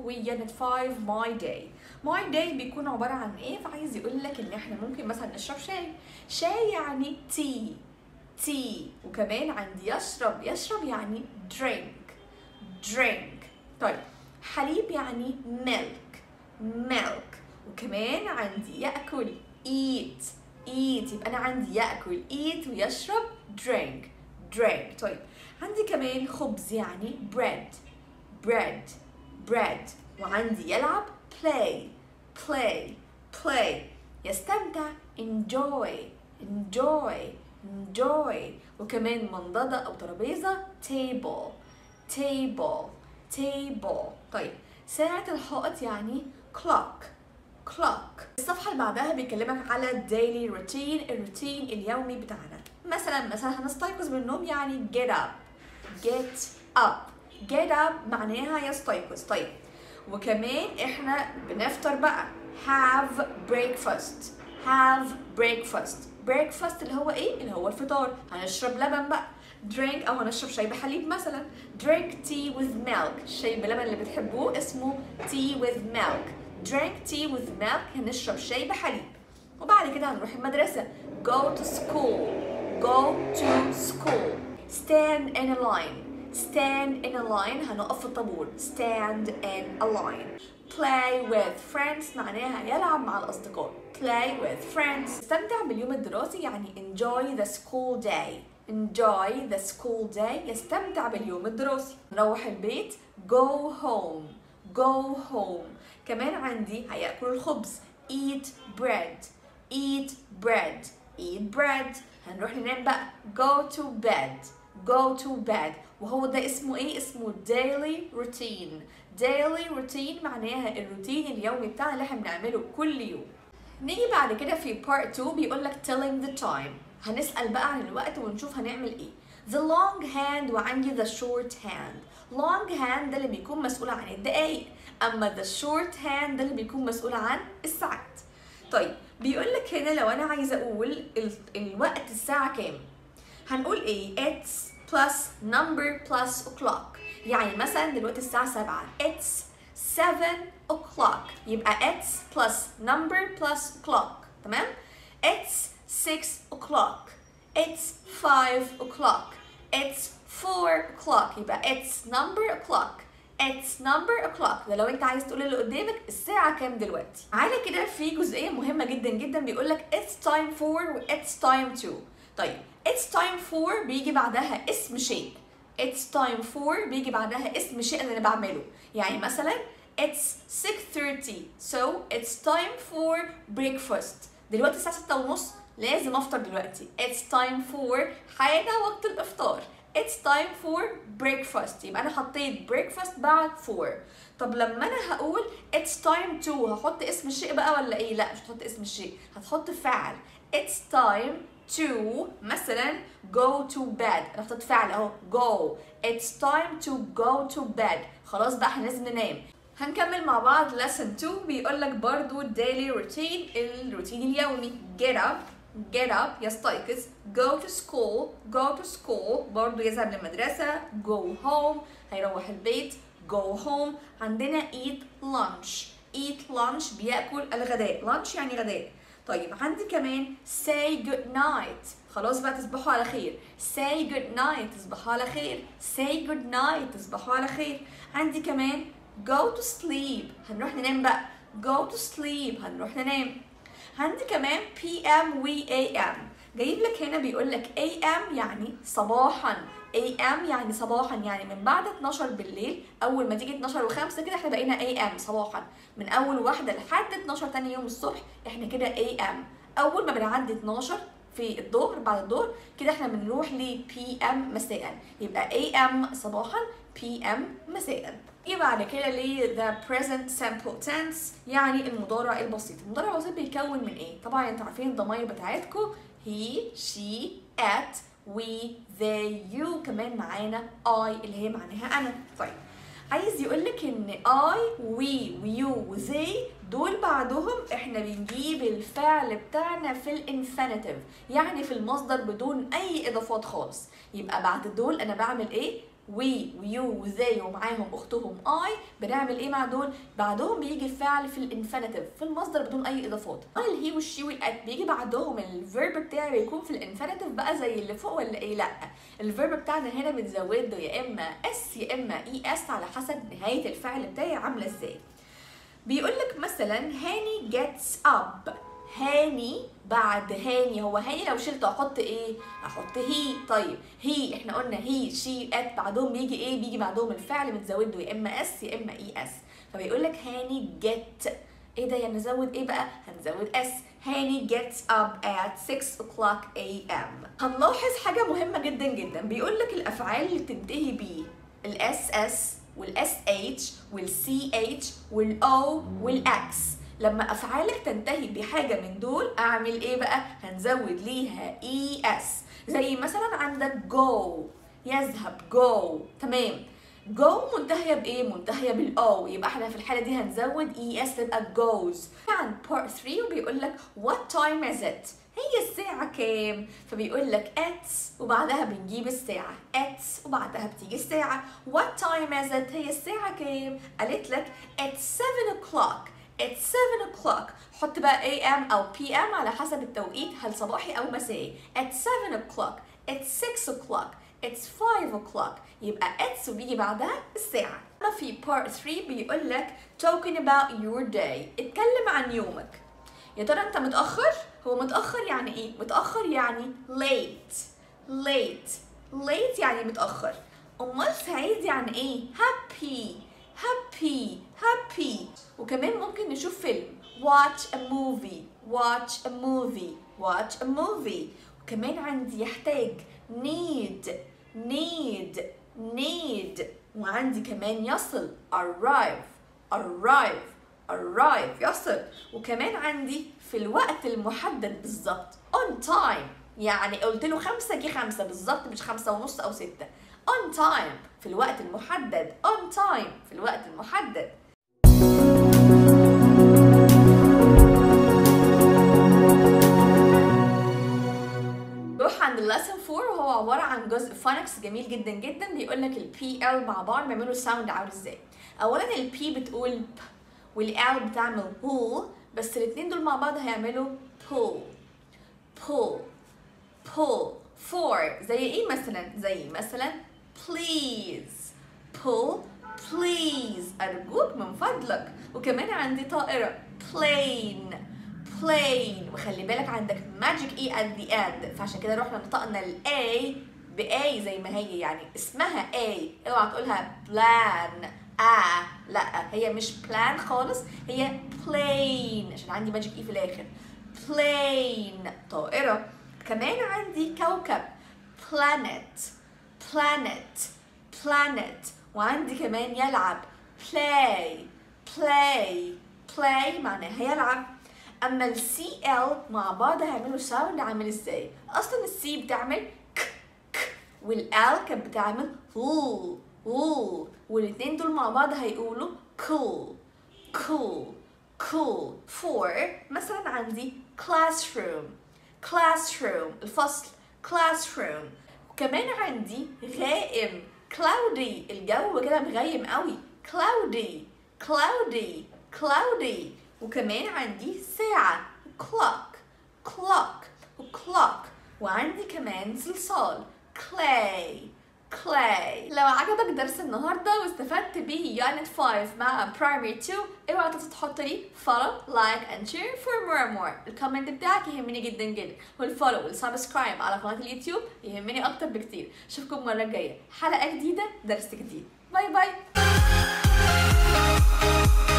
وunit 5 my day my day بيكون عبارة عن ايه فعايز يقول لك ان احنا ممكن مثلا نشرب شاي شاي يعني tea tea وكمان عندي يشرب يشرب يعني drink drink طيب حليب يعني milk milk وكمان عندي يأكل eat eat يبقى أنا عندي يأكل eat ويشرب drink drink طيب عندي كمان خبز يعني bread bread bread وعندي يلعب play play play يستمتع enjoy enjoy enjoy وكمان منضدة أو ترابيزة table table table طيب ساعة الحائط يعني clock clock الصفحة اللي بعدها بيكلمك على daily routine الروتين اليومي بتاعنا مثلا مثلا هنستيقظ من النوم يعني get up get up get up معناها يستيقظ طيب وكمان احنا بنفطر بقى have breakfast have breakfast breakfast اللي هو ايه اللي هو الفطار هنشرب لبن بقى drink او هنشرب شاي بحليب مثلا drink tea with milk الشاي بلبن اللي بتحبوه اسمه tea with milk drink tea with milk هنشرب شاي بحليب وبعد كده هنروح المدرسة go to school go to school stand in a line stand in a line هنقف في الطابور stand in a line play with friends معناها يلعب مع الأصدقاء play with friends استمتع باليوم الدراسي يعني enjoy the school day enjoy the school day يستمتع باليوم الدراسي نروح البيت go home go home كمان عندي هياكل الخبز eat bread eat bread eat bread هنروح ننام بقى go to bed go to bed وهو ده اسمه ايه اسمه daily routine daily routine معناها الروتين اليومي بتاعنا اللي احنا بنعمله كل يوم نيجي بعد كده في part 2 بيقول لك telling the time هنسأل بقى عن الوقت ونشوف هنعمل ايه the long hand وعندي the short hand long hand ده اللي بيكون مسؤول عن الدقايق اما the short hand ده اللي بيكون مسؤول عن الساعات طيب بيقول لك هنا لو انا عايزه اقول ال- الوقت الساعه كام هنقول ايه it's plus number plus o'clock يعني مثلا دلوقتي الساعه 7 it's 7 o'clock يبقى it's plus number plus o'clock تمام it's 6 o'clock it's 5 o'clock it's 4 o'clock يبقى it's number o'clock it's number o'clock ده لو انت عايز تقول اللي قدامك الساعة كام دلوقتي على كده في جزئية مهمة جدا جدا بيقول لك it's time for و it's time to طيب it's time for بيجي بعدها اسم شيء it's time for بيجي بعدها اسم شيء اللي انا بعمله يعني مثلا it's 6:30 so it's time for breakfast دلوقتي الساعة 6 ونص لازم افطر دلوقتي it's time for حان وقت الافطار it's time for breakfast يبقى انا حطيت breakfast بعد for طب لما انا هقول it's time to هحط اسم الشيء بقى ولا ايه لا مش هتحط اسم الشيء هتحط فعل it's time to مثلا go to bed انا حطيت فعل اهو go it's time to go to bed خلاص بقى احنا لازم ننام هنكمل مع بعض lesson 2 بيقول لك برضو daily routine الروتين اليومي get up get up يستيقظ go to school go to school برضو يذهب للمدرسة go home هيروح البيت go home عندنا eat lunch eat lunch بياكل الغداء lunch يعني غداء طيب عندي كمان say good night خلاص بقى تصبحوا على خير say good night تصبحوا على خير say good night تصبحوا على خير عندي كمان go to sleep هنروح ننام بقى go to sleep هنروح ننام عندي كمان PM و AM جايب لك هنا بيقول لك AM يعني صباحا AM يعني صباحا يعني من بعد 12 بالليل اول ما تيجي 12 و5 كده احنا بقينا AM صباحا من اول واحده لحد 12 تاني يوم الصبح احنا كده AM اول ما بنعدي 12 في الظهر بعد الظهر كده احنا بنروح ل PM مساء يبقى AM صباحا PM مساء يجي بعد كده ل the present simple tense يعني المضارع البسيط المضارع البسيط بيتكون من ايه طبعا انتوا عارفين الضمائر بتاعتكم he she at we they you كمان معانا I اللي هي معناها انا طيب عايز يقول لك ان I we ويو they دول بعدهم احنا بنجيب الفعل بتاعنا في الانفينيتيف يعني في المصدر بدون اي اضافات خالص يبقى بعد دول انا بعمل ايه وي ويو وذي ومعاهم اختهم اي بنعمل ايه مع دول بعدهم بيجي الفعل في الانفينيتيف في المصدر بدون اي اضافات الهي والشي والات بيجي بعدهم الفيرب بتاعي بيكون في الانفينيتيف بقى زي اللي فوق ولا ايه لا الفيرب بتاعنا هنا بنزود له يا اما اس يا اما اي اس على حسب نهايه الفعل بتاعي عامله ازاي بيقول لك مثلا هاني gets up هاني بعد هاني هو هاني لو شلت احط ايه احط هي طيب هي احنا قلنا هي شي ات بعدهم بيجي ايه بيجي بعدهم الفعل متزود له يا اما اس يا اما اي اس فبيقول لك هاني get ايه ده يعني نزود ايه بقى هنزود اس هاني gets up at 6 o'clock a.m. هنلاحظ حاجة مهمة جدا جدا بيقول لك الأفعال اللي بتنتهي ب الاس اس والاس اتش والسي اتش والاو والاكس لما افعالك تنتهي بحاجه من دول اعمل ايه بقى هنزود ليها اي اس زي مثلا عندك جو يذهب جو تمام جو منتهيه بايه منتهيه بالاو يبقى احنا في الحاله دي هنزود اي اس تبقى goes عند part 3 وبيقول لك what time is it هي الساعة كام؟ فبيقول لك it's وبعدها بنجيب الساعة it's وبعدها بتيجي الساعة what time is it؟ هي الساعة كام؟ قالت لك it's 7 o'clock it's 7 o'clock حط بقى am أو pm على حسب التوقيت هل صباحي أو مسائي it's 7 o'clock it's 6 o'clock it's 5 o'clock يبقى it's وبيجي بعدها الساعة أما في part 3 بيقول لك talking about your day اتكلم عن يومك يا ترى انت متأخر؟ هو متأخر يعني ايه؟ متأخر يعني late late late يعني متأخر أمال سعيد يعني ايه؟ happy happy happy وكمان ممكن نشوف فيلم watch a movie watch a movie watch a movie وكمان عندي يحتاج need need need وعندي كمان يصل arrive arrive arrive يصل وكمان عندي في الوقت المحدد بالظبط on time يعني قلت له خمسة جه خمسة بالظبط مش خمسة ونص أو ستة on time في الوقت المحدد on time في الوقت المحدد روح عند lesson 4 وهو عبارة عن جزء فونكس جميل جدا جدا بيقول لك ال PL مع بعض بيعملوا ساوند عامل ازاي أولا ال P بتقول ب والال بتعمل pull بس الاتنين دول مع بعض هيعملوا pull pull pull for زي ايه مثلا زي مثلا please pull please أرجوك من فضلك وكمان عندي طائرة plane plane وخلي بالك عندك magic e at the end فعشان كده رحنا نطقنا ال A ب A زي ما هي يعني اسمها A اوعى تقولها plan آه لا هي مش بلان خالص هي plane عشان عندي ماجيك اي في الاخر plane طائرة كمان عندي كوكب planet planet planet وعندي كمان يلعب play play play معناها يلعب اما السي ال مع بعض هيعملوا ساوند عامل ازاي اصلا السي بتعمل ك ك والال كانت بتعمل هو هو والاتنين دول مع بعض هيقولوا cool cool cool for مثلا عندي classroom classroom الفصل classroom وكمان عندي غائم cloudy الجو كده مغيم قوي cloudy cloudy cloudy وكمان عندي ساعة clock clock clock وعندي كمان صلصال clay clay لو عجبك درس النهارده واستفدت بيه unit 5 مع primary 2 اوعى تنسى تحط لي follow like and share for more and more الكومنت بتاعك يهمني جدا جدا والفولو والسبسكرايب على قناه اليوتيوب يهمني اكتر بكتير اشوفكم المره الجايه حلقه جديده درس جديد باي باي